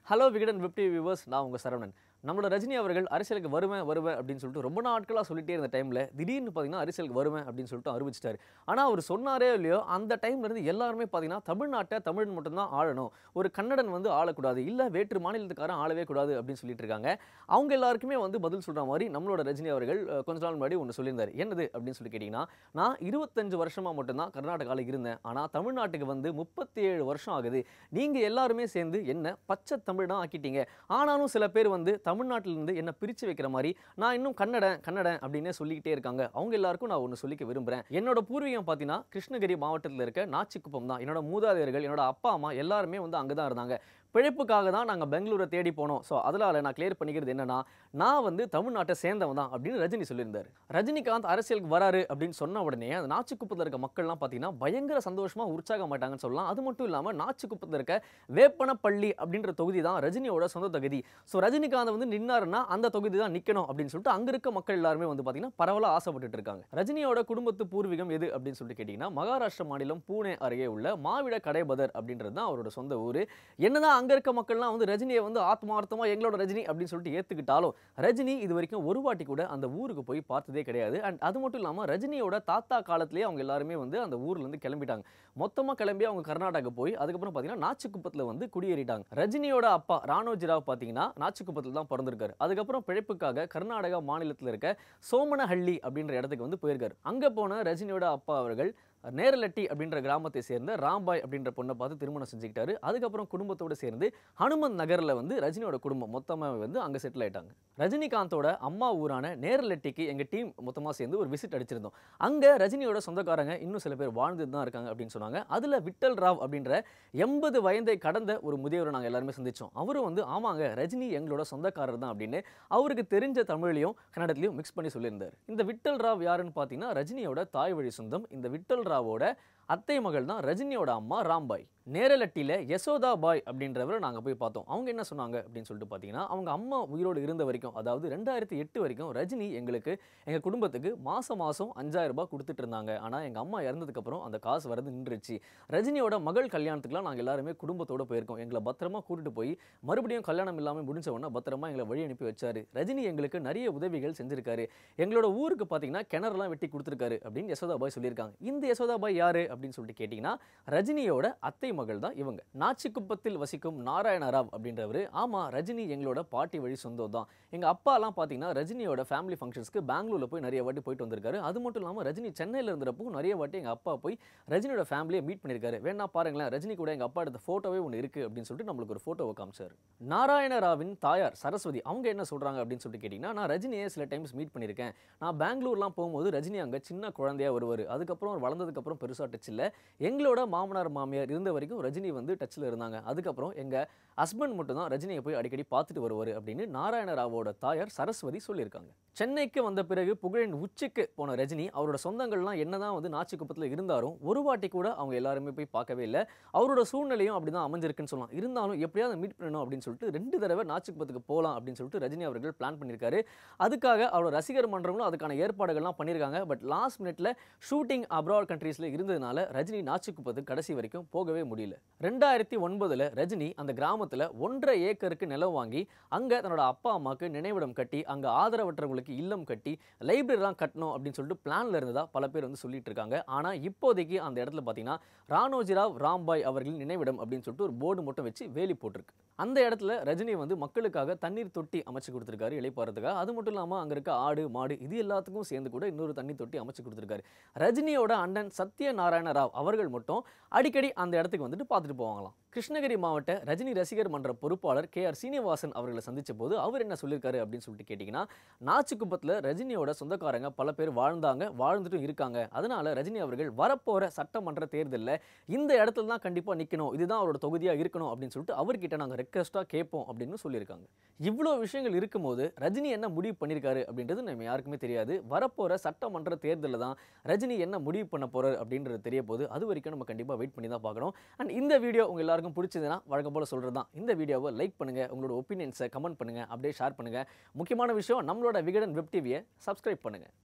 hello Vikatan webbed viewers நான் உங்கள் சரவணன் நம்மளோட ரஜினி அவர்கள் அரசியலுக்கு வருவேன் வருவேன் அப்படின்னு சொல்லிட்டு ரொம்ப நாட்களாக சொல்லிட்டே இருந்த டைமில் திடீர்னு பார்த்தீங்கன்னா அரசியலுக்கு வருவேன் அப்படின்னு சொல்லிட்டு அறிவிச்சிட்டாரு ஆனால் அவர் சொன்னாரே இல்லையோ அந்த டைம்ல இருந்து எல்லாருமே பார்த்தீங்கன்னா தமிழ்நாட்டை தமிழன் மட்டும்தான் ஆளணும் ஒரு கன்னடன் வந்து ஆளக்கூடாது இல்லை வேற்று மாநிலத்துக்காரன் ஆளவே கூடாது அப்படின்னு சொல்லிட்டு இருக்காங்க அவங்க எல்லாருக்குமே வந்து பதில் சொல்கிற மாதிரி நம்மளோட ரஜினி அவர்கள் அஹ், கொஞ்ச நாள் முன்னாடி ஒன்று சொல்லியிருந்தார் என்னது அப்படின்னு சொல்லி கேட்டிங்கன்னா நான் இருபத்தஞ்சு வருஷமாக மட்டும்தான் கர்நாடகாவில் இருந்தேன் ஆனால் தமிழ்நாட்டுக்கு வந்து முப்பத்தி ஏழு வருஷம் ஆகுது நீங்கள் எல்லாருமே சேர்ந்து என்ன பச்சை தமிழ் தான் ஆக்கிட்டீங்க ஆனாலும் சில பேர் வந்து தமிழ்நாட்டிலிருந்து என்ன பிரித்து வைக்கிற மாதிரி நான் இன்னும் கன்னடன் கன்னடன் அப்படின்னே சொல்லிக்கிட்டே இருக்காங்க அவங்க எல்லாருக்கும் நான் ஒன்று சொல்லிக்க விரும்புகிறேன் என்னோட பூர்வீகம் பார்த்தீங்கன்னா கிருஷ்ணகிரி மாவட்டத்தில் இருக்க நாச்சிக்குப்பம் தான் என்னோட மூதாதையர்கள் என்னோட அப்பா அம்மா எல்லாருமே வந்து அங்கே தான் இருந்தாங்க பிழைப்புக்காக தான் நாங்கள் பெங்களூரை தேடி போனோம் ஸோ அதனால் நான் கிளியர் பண்ணிக்கிறது என்னன்னா நான் வந்து தமிழ்நாட்டை சேர்ந்தவன் தான் அப்படின்னு ரஜினி சொல்லியிருந்தார் ரஜினிகாந்த் அரசியலுக்கு வராரு அப்படின்னு சொன்ன உடனே அந்த நாச்சிக்குப்பத்தில் இருக்க மக்கள்லாம் பார்த்தீங்கன்னா பயங்கர சந்தோஷமா உற்சாக மாட்டாங்கன்னு சொல்லலாம் அது மட்டும் இல்லாமல் நாச்சிக்குப்பத்தில் இருக்க வேப்பனப்பள்ளி அப்படின்ற தொகுதி தான் ரஜினியோட சொந்த தொகுதி ஸோ ரஜினிகாந்த் வந்து நின்னாருன்னா அந்த தொகுதி தான் நிற்கணும் அப்படின்னு சொல்லிட்டு அங்கே இருக்க மக்கள் எல்லாருமே வந்து பார்த்தீங்கன்னா பரவலாக ஆசைப்பட்டுட்டு இருக்காங்க ரஜினியோட குடும்பத்து பூர்வீகம் எது அப்படின்னு சொல்லிட்டு கேட்டிங்கன்னா மகாராஷ்டிரா மாநிலம் பூனே அருகே உள்ள மாவிட கடைபதர் அப்படின்றது தான் அவரோட சொந்த ஊர் என்னதான் அங்கே இருக்க மக்கள்லாம் வந்து ரஜினியை வந்து ஆத்மார்த்தமா எங்களோட ரஜினி அப்படின்னு சொல்லிட்டு ஏற்றுக்கிட்டாலும் ரஜினி இது வரைக்கும் ஒரு வாட்டி கூட அந்த ஊருக்கு போய் பார்த்ததே கிடையாது அண்ட் அது மட்டும் இல்லாமல் ரஜினியோட தாத்தா காலத்திலேயே அவங்க எல்லாருமே வந்து அந்த ஊர்லேருந்து கிளம்பிட்டாங்க மொத்தமாக கிளம்பி அவங்க கர்நாடகா போய் அதுக்கப்புறம் பார்த்தீங்கன்னா நாச்சிக்குப்பத்தில் வந்து குடியேறிட்டாங்க ரஜினியோட அப்பா ராணோஜி ராவ் பார்த்தீங்கன்னா நாச்சிக்குப்பத்தில் தான் பிறந்திருக்காரு அதுக்கப்புறம் பிழைப்புக்காக கர்நாடகா மாநிலத்தில் இருக்க சோமனஹள்ளி அப்படின்ற இடத்துக்கு வந்து போயிருக்காரு அங்கே போன ரஜினியோட அப்பா அவர்கள் நேரலட்டி அப்படின்ற கிராமத்தை சேர்ந்த ராம்பாய் அப்படின்ற பொண்ணை பார்த்து திருமணம் செஞ்சுக்கிட்டாரு அதுக்கப்புறம் குடும்பத்தோட சேர்ந்து ஹனுமந்த் நகரில் வந்து ரஜினியோட குடும்பம் மொத்தமாக வந்து அங்கே செட்டில் ஆயிட்டாங்க ரஜினிகாந்தோட அம்மா ஊரான நேரலட்டிக்கு எங்கள் டீம் மொத்தமாக சேர்ந்து ஒரு விசிட் அடிச்சிருந்தோம் அங்கே ரஜினியோட சொந்தக்காரங்க இன்னும் சில பேர் வாழ்ந்துட்டு தான் இருக்காங்க அப்படின்னு சொன்னாங்க அதில் விட்டல் ராவ் அப்படின்ற எண்பது வயதை கடந்த ஒரு முதியவரை நாங்கள் எல்லாருமே சந்திச்சோம் அவரும் வந்து ஆமாங்க ரஜினி எங்களோட சொந்தக்காரர் தான் அப்படின்னு அவருக்கு தெரிஞ்ச தமிழ்லையும் கன்னடத்துலையும் மிக்ஸ் பண்ணி சொல்லியிருந்தார் இந்த விட்டல் ராவ் யாருன்னு பார்த்தீங்கன்னா ரஜினியோட தாய் வழி சொந்தம் இந்த விட்டல் ராவோட அத்தை மகள் தான் ரஜினியோட அம்மா ராம்பாய் நேரலட்டியில் யசோதா பாய் அப்படின்றவரை நாங்கள் போய் பார்த்தோம் அவங்க என்ன சொன்னாங்க அப்படின்னு சொல்லிட்டு பார்த்தீங்கன்னா அவங்க அம்மா உயிரோடு இருந்த வரைக்கும் அதாவது ரெண்டாயிரத்தி எட்டு வரைக்கும் ரஜினி எங்களுக்கு எங்கள் குடும்பத்துக்கு மாதம் மாதம் அஞ்சாயிரம் ரூபாய் கொடுத்துட்டு இருந்தாங்க ஆனால் எங்கள் அம்மா இறந்ததுக்கப்புறம் அந்த காசு வரது நின்றுச்சு ரஜினியோட மகள் கல்யாணத்துக்குலாம் நாங்கள் எல்லாருமே குடும்பத்தோட போயிருக்கோம் எங்களை பத்திரமா கூட்டிட்டு போய் மறுபடியும் கல்யாணம் இல்லாமல் முடிஞ்ச உடனே பத்திரமா எங்களை வழி அனுப்பி வச்சாரு ரஜினி எங்களுக்கு நிறைய உதவிகள் செஞ்சிருக்காரு எங்களோட ஊருக்கு பார்த்தீங்கன்னா கிணறுலாம் வெட்டி கொடுத்துருக்காரு அப்படின்னு யசோதா பாய் சொல்லியிருக்காங்க இந்த யசோதா பாய் யாரு அப்படின்னு சொல்லிட்டு கேட்டிங்கன்னா ரஜினியோட அத்தை மகள் தான் இவங்க நாச்சிக்குப்பத்தில் வசிக்கும் நாராயண ராவ் அப்படின்றவர் ஆமா ரஜினி எங்களோட பாட்டி வழி சொந்தம் தான் எங்க அப்பாலாம் பார்த்தீங்கன்னா ரஜினியோட ஃபேமிலி ஃபங்க்ஷன்ஸ்க்கு பெங்களூர்ல போய் நிறைய வாட்டி போயிட்டு வந்திருக்காரு அது மட்டும் இல்லாமல் ரஜினி சென்னையில் இருந்தப்போ நிறைய வாட்டி எங்க அப்பா போய் ரஜினியோட ஃபேமிலியை மீட் பண்ணியிருக்காரு வேணா பாருங்களேன் ரஜினி கூட எங்க அப்பா எடுத்த ஃபோட்டோவே ஒன்று இருக்கு அப்படின்னு சொல்லிட்டு நம்மளுக்கு ஒரு ஃபோட்டோவை காமிச்சார் நாராயண ராவின் தாயார் சரஸ்வதி அவங்க என்ன சொல்றாங்க அப்படின்னு சொல்லிட்டு கேட்டிங்கன்னா நான் ரஜினியை சில டைம்ஸ் மீட் பண்ணியிருக்கேன் நான் பெங்களூர்லாம் போகும்போது ரஜினி அங்கே சின்ன குழந்தையா வருவார் அதுக்கப்புறம் அவர் வளர்ந்ததுக்கப்புறம் பெருசாக டச் இல்லை எங்களோட மாமனார் மாமியார் இருந்த வரைக்கும் ரஜினி வந்து டச்சில் இருந்தாங்க அதுக்கப்புறம் எங்கள் ஹஸ்பண்ட் மட்டும் தான் ரஜினியை போய் அடிக்கடி பார்த்துட்டு வருவார் அப்படின்னு நாராயண ராவோட தாயார் சரஸ்வதி சொல்லியிருக்காங்க சென்னைக்கு வந்த பிறகு புகழின் உச்சிக்கு போன ரஜினி அவரோட சொந்தங்கள்லாம் என்னதான் வந்து நாச்சிக்குப்பத்தில் இருந்தாலும் ஒரு வாட்டி கூட அவங்க எல்லாருமே போய் பார்க்கவே இல்லை அவரோட சூழ்நிலையும் அப்படி தான் அமைஞ்சிருக்குன்னு சொல்லலாம் இருந்தாலும் எப்படியாவது மீட் பண்ணணும் அப்படின்னு சொல்லிட்டு ரெண்டு தடவை நாச்சிக்குப்பத்துக்கு போகலாம் அப்படின்னு சொல்லிட்டு ரஜினி அவர்கள் பிளான் பண்ணியிருக்காரு அதுக்காக அவரோட ரசிகர் மன்றங்களும் அதுக்கான ஏற்பாடுகள்லாம் பண்ணியிருக்காங்க பட் லாஸ்ட் மினிட்ல ஷூட்டிங் அப்ராட் கண்ட்ரீஸில் இருந்ததுனால ரஜினி நாச்சிக்குப்பத்துக்கு கடைசி வரைக்கும் போகவே முடியல ரெண்டாயிரத்தி ஒன்பதுல ரஜினி அந்த கிராமத்துல ஒன்றரை ஏக்கருக்கு நிலம் வாங்கி அங்க தன்னோட அப்பா அம்மாக்கு நினைவிடம் கட்டி அங்க ஆதரவற்றவங்களுக்கு இல்லம் கட்டி லைப்ரரிலாம் கட்டணும் அப்படின்னு சொல்லிட்டு பிளான்ல இருந்ததா பல பேர் வந்து சொல்லிட்டு இருக்காங்க ஆனா இப்போதைக்கு அந்த இடத்துல பாத்தீங்கன்னா ராணோஜிராவ் ராம்பாய் அவர்களின் நினைவிடம் அப்படின்னு சொல்லிட்டு ஒரு போர்டு மட்டும் வச்சு வேலி போட்டிருக்கு அந்த இடத்துல ரஜினி வந்து மக்களுக்காக தண்ணீர் தொட்டி அமைச்சு கொடுத்துருக்காரு இளைப்பாறதுக்காக அது மட்டும் இல்லாம அங்க இருக்க ஆடு மாடு இது எல்லாத்துக்கும் சேர்ந்து கூட இன்னொரு தண்ணீர் தொட்டி அமைச்சு கொடுத்துருக்காரு ரஜினியோட அண்ணன் சத்யநாராயண ராவ் அவர்கள் மட்டும் அடிக்கடி அந்த இடத்துக்கு வந்துட்டு பார்த்துட்டு போவாங்களாம் கிருஷ்ணகிரி மாவட்ட ரஜினி ரசிகர் மன்ற பொறுப்பாளர் கே ஆர் சீனிவாசன் அவர்களை சந்திச்ச போது அவர் என்ன சொல்லியிருக்காரு அப்படின்னு சொல்லிட்டு கேட்டிங்கன்னா நாச்சிக்குப்பத்தில் ரஜினியோட சொந்தக்காரங்க பல பேர் வாழ்ந்தாங்க வாழ்ந்துட்டும் இருக்காங்க அதனால ரஜினி அவர்கள் வரப்போற சட்டமன்ற தேர்தலில் இந்த இடத்துல தான் கண்டிப்பாக நிற்கணும் இதுதான் அவரோட தொகுதியாக இருக்கணும் அப்படின்னு சொல்லிட்டு அவர்கிட்ட நாங்கள் ரெக்வஸ்ட்டாக கேட்போம் அப்படின்னு சொல்லியிருக்காங்க இவ்வளோ விஷயங்கள் இருக்கும்போது ரஜினி என்ன முடிவு பண்ணியிருக்காரு அப்படின்றது நம்ம யாருக்குமே தெரியாது வரப்போற சட்டமன்ற தேர்தலில் தான் ரஜினி என்ன முடிவு பண்ண போறாரு அப்படின்றது தெரிய போது அது வரைக்கும் நம்ம கண்டிப்பாக வெயிட் பண்ணி தான் பார்க்கணும் அண்ட் இந்த வீடியோ உங்க எல்லாருக்கும் பிடிச்சதுன்னா வழக்கம் போல சொல்றது தான் இந்த வீடியோவை லைக் பண்ணுங்க உங்களோட ஒப்பீனியன்ஸை கமெண்ட் பண்ணுங்க அப்படியே ஷேர் பண்ணுங்க முக்கியமான விஷயம் நம்மளோட விகடன் வெப் டிவியை சப்ஸ்கிரைப் பண்ணுங்க